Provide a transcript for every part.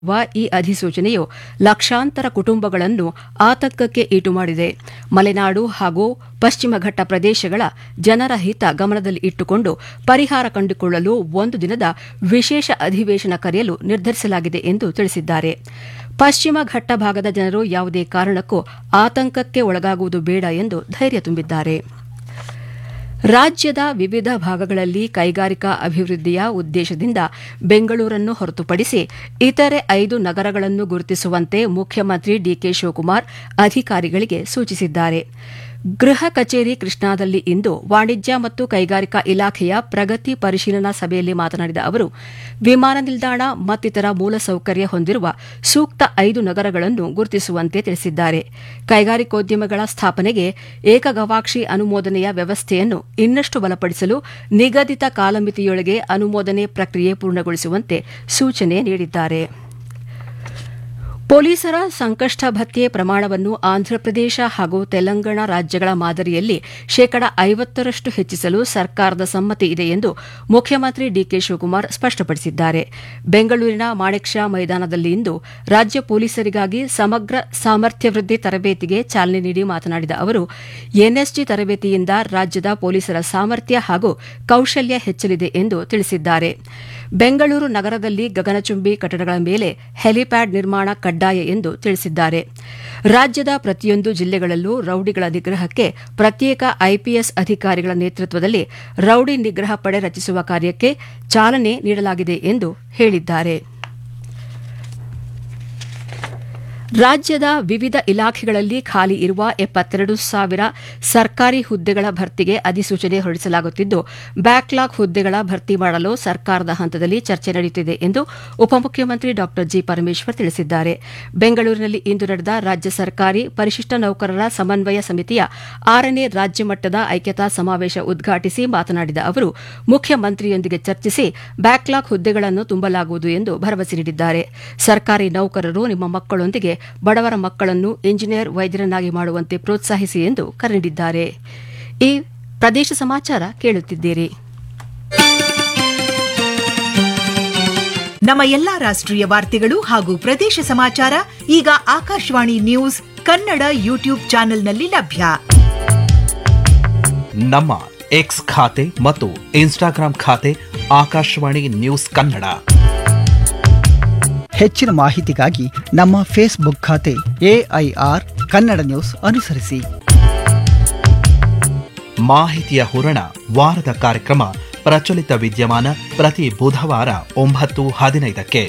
ಈ ಅಧಿಸೂಚನೆಯು ಲಕ್ಷಾಂತರ ಕುಟುಂಬಗಳನ್ನು ಆತಂಕಕ್ಕೆ ಈಟು ಮಾಡಿದೆ ಮಲೆನಾಡು ಹಾಗೂ ಪಶ್ಚಿಮ ಘಟ್ಟ ಪ್ರದೇಶಗಳ ಜನರ ಹಿತ ಗಮನದಲ್ಲಿ ಇಟ್ಟುಕೊಂಡು ಪರಿಹಾರ ಕಂಡುಕೊಳ್ಳಲು ಒಂದು ದಿನದ ವಿಶೇಷ ಅಧಿವೇಶನ ಕರೆಯಲು ನಿರ್ಧರಿಸಲಾಗಿದೆ ಎಂದು ತಿಳಿಸಿದ್ದಾರೆ ಪಶ್ಚಿಮ ಘಟ್ಟ ಭಾಗದ ಜನರು ಯಾವುದೇ ಕಾರಣಕ್ಕೂ ಆತಂಕಕ್ಕೆ ಒಳಗಾಗುವುದು ಬೇಡ ಎಂದು ಧೈರ್ಯ ತುಂಬಿದ್ದಾರೆ ರಾಜ್ಯದ ವಿವಿಧ ಭಾಗಗಳಲ್ಲಿ ಕೈಗಾರಿಕಾ ಅಭಿವೃದ್ಧಿಯ ಉದ್ದೇಶದಿಂದ ಬೆಂಗಳೂರನ್ನು ಹೊರತುಪಡಿಸಿ ಇತರೆ ಐದು ನಗರಗಳನ್ನು ಗುರುತಿಸುವಂತೆ ಮುಖ್ಯಮಂತ್ರಿ ಡಿಕೆ ಶಿವಕುಮಾರ್ ಅಧಿಕಾರಿಗಳಿಗೆ ಸೂಚಿಸಿದ್ದಾರೆ ಗೃಹ ಕಚೇರಿ ಕೃಷ್ಣಾದಲ್ಲಿ ಇಂದು ವಾಣಿಜ್ಯ ಮತ್ತು ಕೈಗಾರಿಕಾ ಇಲಾಖೆಯ ಪ್ರಗತಿ ಪರಿಶೀಲನಾ ಸಭೆಯಲ್ಲಿ ಮಾತನಾಡಿದ ಅವರು ವಿಮಾನ ನಿಲ್ದಾಣ ಮತ್ತಿತರ ಮೂಲಸೌಕರ್ಯ ಹೊಂದಿರುವ ಸೂಕ್ತ ಐದು ನಗರಗಳನ್ನು ಗುರುತಿಸುವಂತೆ ತಿಳಿಸಿದ್ದಾರೆ ಕೈಗಾರಿಕೋದ್ಯಮಗಳ ಸ್ಥಾಪನೆಗೆ ಏಕಗವಾಕ್ಷಿ ಅನುಮೋದನೆಯ ವ್ಯವಸ್ಥೆಯನ್ನು ಇನ್ನಷ್ಟು ಬಲಪಡಿಸಲು ನಿಗದಿತ ಕಾಲಮಿತಿಯೊಳಗೆ ಅನುಮೋದನೆ ಪ್ರಕ್ರಿಯೆ ಪೂರ್ಣಗೊಳಿಸುವಂತೆ ಸೂಚನೆ ನೀಡಿದ್ದಾರೆ ಪೊಲೀಸರ ಸಂಕಷ್ಟ ಭತ್ಯೆ ಪ್ರಮಾಣವನ್ನು ಆಂಧ್ರಪ್ರದೇಶ ಹಾಗೂ ತೆಲಂಗಾಣ ರಾಜ್ಯಗಳ ಮಾದರಿಯಲ್ಲಿ ಶೇಕಡ ಐವತ್ತರಷ್ಟು ಹೆಚ್ಚಿಸಲು ಸರ್ಕಾರದ ಸಮ್ಮತಿ ಇದೆ ಎಂದು ಮುಖ್ಯಮಂತ್ರಿ ಡಿಕೆ ಶಿವಕುಮಾರ್ ಸ್ಪಷ್ಟಪಡಿಸಿದ್ದಾರೆ ಬೆಂಗಳೂರಿನ ಮಾಣಿಕ್ ಷಾ ಮೈದಾನದಲ್ಲಿ ಇಂದು ರಾಜ್ಯ ಪೊಲೀಸರಿಗಾಗಿ ಸಮಗ್ರ ಸಾಮರ್ಥ್ಯವೃದ್ಧಿ ತರಬೇತಿಗೆ ಚಾಲನೆ ನೀಡಿ ಮಾತನಾಡಿದ ಅವರು ಎನ್ಎಸ್ಜಿ ತರಬೇತಿಯಿಂದ ರಾಜ್ಯದ ಪೊಲೀಸರ ಸಾಮರ್ಥ್ಯ ಹಾಗೂ ಕೌಶಲ್ಯ ಹೆಚ್ಚಲಿದೆ ಎಂದು ತಿಳಿಸಿದ್ದಾರೆ ಬೆಂಗಳೂರು ನಗರದಲ್ಲಿ ಗಗನಚುಂಬಿ ಕಟ್ಟಡಗಳ ಮೇಲೆ ಹೆಲಿಪ್ಯಾಡ್ ನಿರ್ಮಾಣ ಕಡ್ಡಾಯ ಎಂದು ತಿಳಿಸಿದ್ದಾರೆ ರಾಜ್ಯದ ಪ್ರತಿಯೊಂದು ಜಿಲ್ಲೆಗಳಲ್ಲೂ ರೌಡಿಗಳ ನಿಗ್ರಹಕ್ಕೆ ಪ್ರತ್ಯೇಕ ಐಪಿಎಸ್ ಅಧಿಕಾರಿಗಳ ನೇತೃತ್ವದಲ್ಲಿ ರೌಡಿ ನಿಗ್ರಹ ಪಡೆ ರಚಿಸುವ ಕಾರ್ಯಕ್ಕೆ ಚಾಲನೆ ನೀಡಲಾಗಿದೆ ಎಂದು ಹೇಳಿದ್ದಾರೆ ರಾಜ್ಯದ ವಿವಿಧ ಇಲಾಖೆಗಳಲ್ಲಿ ಖಾಲಿ ಇರುವ ಎಪ್ಪತ್ತೆರಡು ಸಾವಿರ ಸರ್ಕಾರಿ ಹುದ್ದೆಗಳ ಭರ್ತಿಗೆ ಅಧಿಸೂಚನೆ ಹೊರಡಿಸಲಾಗುತ್ತಿದ್ದು ಬ್ಯಾಕ್ಲಾಗ್ ಹುದ್ದೆಗಳ ಭರ್ತಿ ಮಾಡಲು ಸರ್ಕಾರದ ಹಂತದಲ್ಲಿ ಚರ್ಚೆ ನಡೆಯುತ್ತಿದೆ ಎಂದು ಉಪಮುಖ್ಯಮಂತ್ರಿ ಡಾ ಜಿ ಪರಮೇಶ್ವರ್ ತಿಳಿಸಿದ್ದಾರೆ ಬೆಂಗಳೂರಿನಲ್ಲಿ ಇಂದು ನಡೆದ ರಾಜ್ಯ ಸರ್ಕಾರಿ ಪರಿಶಿಷ್ಟ ನೌಕರರ ಸಮನ್ವಯ ಸಮಿತಿಯ ಆರನೇ ರಾಜ್ಯ ಮಟ್ಟದ ಐಕ್ಯತಾ ಸಮಾವೇಶ ಉದ್ಘಾಟಿಸಿ ಮಾತನಾಡಿದ ಅವರು ಮುಖ್ಯಮಂತ್ರಿಯೊಂದಿಗೆ ಚರ್ಚಿಸಿ ಬ್ಯಾಕ್ಲಾಗ್ ಹುದ್ದೆಗಳನ್ನು ತುಂಬಲಾಗುವುದು ಎಂದು ಭರವಸೆ ನೀಡಿದ್ದಾರೆ ಸರ್ಕಾರಿ ನೌಕರರು ನಿಮ್ಮ ಮಕ್ಕಳೊಂದಿಗೆ ಬಡವರ ಮಕ್ಕಳನ್ನು ಇಂಜಿನಿಯರ್ ವೈದ್ಯರನ್ನಾಗಿ ಮಾಡುವಂತೆ ಪ್ರೋತ್ಸಾಹಿಸಿ ಎಂದು ಕರೆ ನೀಡಿದ್ದಾರೆ ಈ ಪ್ರದೇಶ ಸಮಾಚಾರ ಕೇಳುತ್ತಿದ್ದೀರಿ ನಮ್ಮ ಎಲ್ಲಾ ರಾಷ್ಟ್ರೀಯ ವಾರ್ತೆಗಳು ಹಾಗೂ ಪ್ರದೇಶ ಸಮಾಚಾರ ಈಗ ಆಕಾಶವಾಣಿ ನ್ಯೂಸ್ ಕನ್ನಡ ಯೂಟ್ಯೂಬ್ ಚಾನೆಲ್ನಲ್ಲಿ ಲಭ್ಯ ನಮ್ಮ ಎಕ್ಸ್ ಖಾತೆ ಮತ್ತು ಇನ್ಸ್ಟಾಗ್ರಾಂ ಖಾತೆ ಆಕಾಶವಾಣಿ ನ್ಯೂಸ್ ಕನ್ನಡ ಹೆಚ್ಚಿನ ಮಾಹಿತಿಗಾಗಿ ನಮ್ಮ ಫೇಸ್ಬುಕ್ ಖಾತೆ ಎಐಆರ್ ಕನ್ನಡ ನ್ಯೂಸ್ ಅನುಸರಿಸಿ ಮಾಹಿತಿಯ ಹೂರಣ ವಾರದ ಕಾರ್ಯಕ್ರಮ ಪ್ರಚಲಿತ ವಿದ್ಯಮಾನ ಪ್ರತಿ ಬುಧವಾರ ಒಂಬತ್ತು ಹದಿನೈದಕ್ಕೆ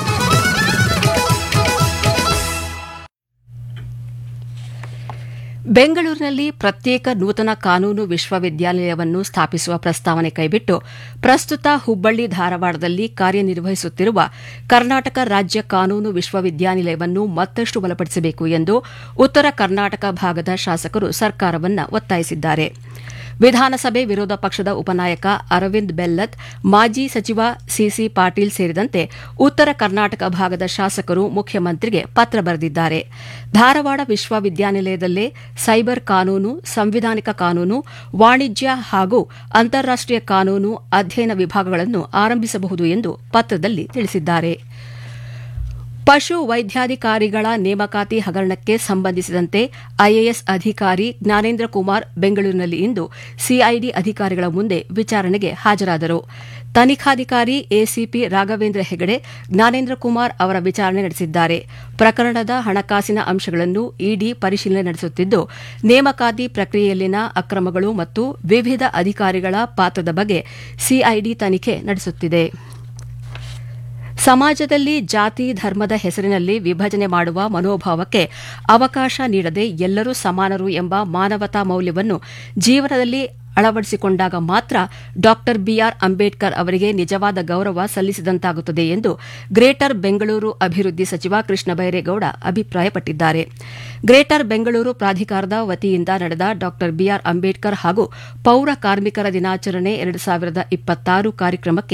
ಬೆಂಗಳೂರಿನಲ್ಲಿ ಪ್ರತ್ಯೇಕ ನೂತನ ಕಾನೂನು ವಿಶ್ವವಿದ್ಯಾಲಯವನ್ನು ಸ್ಥಾಪಿಸುವ ಪ್ರಸ್ತಾವನೆ ಕೈಬಿಟ್ಟು ಪ್ರಸ್ತುತ ಹುಬ್ಬಳ್ಳಿ ಧಾರವಾಡದಲ್ಲಿ ಕಾರ್ಯನಿರ್ವಹಿಸುತ್ತಿರುವ ಕರ್ನಾಟಕ ರಾಜ್ಯ ಕಾನೂನು ವಿಶ್ವವಿದ್ಯಾನಿಲಯವನ್ನು ಮತ್ತಷ್ಟು ಬಲಪಡಿಸಬೇಕು ಎಂದು ಉತ್ತರ ಕರ್ನಾಟಕ ಭಾಗದ ಶಾಸಕರು ಸರ್ಕಾರವನ್ನು ಒತ್ತಾಯಿಸಿದ್ದಾರೆ ವಿಧಾನಸಭೆ ವಿರೋಧ ಪಕ್ಷದ ಉಪನಾಯಕ ಅರವಿಂದ್ ಬೆಲ್ಲತ್ ಮಾಜಿ ಸಚಿವ ಸಿಸಿ ಪಾಟೀಲ್ ಸೇರಿದಂತೆ ಉತ್ತರ ಕರ್ನಾಟಕ ಭಾಗದ ಶಾಸಕರು ಮುಖ್ಯಮಂತ್ರಿಗೆ ಪತ್ರ ಬರೆದಿದ್ದಾರೆ ಧಾರವಾಡ ವಿಶ್ವವಿದ್ಯಾನಿಲಯದಲ್ಲೇ ಸೈಬರ್ ಕಾನೂನು ಸಂವಿಧಾನಿಕ ಕಾನೂನು ವಾಣಿಜ್ಯ ಹಾಗೂ ಅಂತಾರಾಷ್ಟೀಯ ಕಾನೂನು ಅಧ್ಯಯನ ವಿಭಾಗಗಳನ್ನು ಆರಂಭಿಸಬಹುದು ಎಂದು ಪತ್ರದಲ್ಲಿ ತಿಳಿಸಿದ್ದಾರೆ ಪಶು ವೈದ್ಯಾಧಿಕಾರಿಗಳ ನೇಮಕಾತಿ ಹಗರಣಕ್ಕೆ ಸಂಬಂಧಿಸಿದಂತೆ ಐಎಎಸ್ ಅಧಿಕಾರಿ ಜ್ಞಾನೇಂದ್ರ ಕುಮಾರ್ ಬೆಂಗಳೂರಿನಲ್ಲಿ ಇಂದು ಸಿಐಡಿ ಅಧಿಕಾರಿಗಳ ಮುಂದೆ ವಿಚಾರಣೆಗೆ ಹಾಜರಾದರು ತನಿಖಾಧಿಕಾರಿ ಎಸಿಪಿ ರಾಘವೇಂದ್ರ ಹೆಗಡೆ ಜ್ಞಾನೇಂದ್ರ ಕುಮಾರ್ ಅವರ ವಿಚಾರಣೆ ನಡೆಸಿದ್ದಾರೆ ಪ್ರಕರಣದ ಹಣಕಾಸಿನ ಅಂಶಗಳನ್ನು ಇಡಿ ಪರಿಶೀಲನೆ ನಡೆಸುತ್ತಿದ್ದು ನೇಮಕಾತಿ ಪ್ರಕ್ರಿಯೆಯಲ್ಲಿನ ಅಕ್ರಮಗಳು ಮತ್ತು ವಿವಿಧ ಅಧಿಕಾರಿಗಳ ಪಾತ್ರದ ಬಗ್ಗೆ ಸಿಐಡಿ ತನಿಖೆ ನಡೆಸುತ್ತಿದೆ ಸಮಾಜದಲ್ಲಿ ಜಾತಿ ಧರ್ಮದ ಹೆಸರಿನಲ್ಲಿ ವಿಭಜನೆ ಮಾಡುವ ಮನೋಭಾವಕ್ಕೆ ಅವಕಾಶ ನೀಡದೆ ಎಲ್ಲರೂ ಸಮಾನರು ಎಂಬ ಮಾನವತಾ ಮೌಲ್ಯವನ್ನು ಜೀವನದಲ್ಲಿ ಅಳವಡಿಸಿಕೊಂಡಾಗ ಮಾತ್ರ ಡಾ ಬಿಆರ್ ಅಂಬೇಡ್ಕರ್ ಅವರಿಗೆ ನಿಜವಾದ ಗೌರವ ಸಲ್ಲಿಸಿದಂತಾಗುತ್ತದೆ ಎಂದು ಗ್ರೇಟರ್ ಬೆಂಗಳೂರು ಅಭಿವೃದ್ಧಿ ಸಚಿವ ಕೃಷ್ಣ ಬೈರೇಗೌಡ ಅಭಿಪ್ರಾಯಪಟ್ಟಿದ್ದಾರೆ ಗ್ರೇಟರ್ ಬೆಂಗಳೂರು ಪ್ರಾಧಿಕಾರದ ವತಿಯಿಂದ ನಡೆದ ಡಾ ಬಿಆರ್ ಅಂಬೇಡ್ಕರ್ ಹಾಗೂ ಪೌರ ಕಾರ್ಮಿಕರ ದಿನಾಚರಣೆ ಎರಡು ಸಾವಿರದ ಇಪ್ಪತ್ತಾರು ಕಾರ್ಯಕ್ರಮಕ್ಕೆ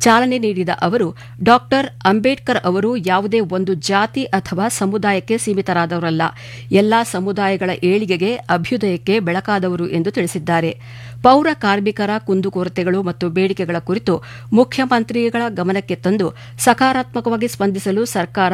ಚಾಲನೆ ನೀಡಿದ ಅವರು ಡಾಕ್ಟರ್ ಅಂಬೇಡ್ಕರ್ ಅವರು ಯಾವುದೇ ಒಂದು ಜಾತಿ ಅಥವಾ ಸಮುದಾಯಕ್ಕೆ ಸೀಮಿತರಾದವರಲ್ಲ ಎಲ್ಲಾ ಸಮುದಾಯಗಳ ಏಳಿಗೆಗೆ ಅಭ್ಯುದಯಕ್ಕೆ ಬೆಳಕಾದವರು ಎಂದು ತಿಳಿಸಿದ್ದಾರೆ ಪೌರ ಕಾರ್ಮಿಕರ ಕುಂದುಕೊರತೆಗಳು ಮತ್ತು ಬೇಡಿಕೆಗಳ ಕುರಿತು ಮುಖ್ಯಮಂತ್ರಿಗಳ ಗಮನಕ್ಕೆ ತಂದು ಸಕಾರಾತ್ಮಕವಾಗಿ ಸ್ಪಂದಿಸಲು ಸರ್ಕಾರ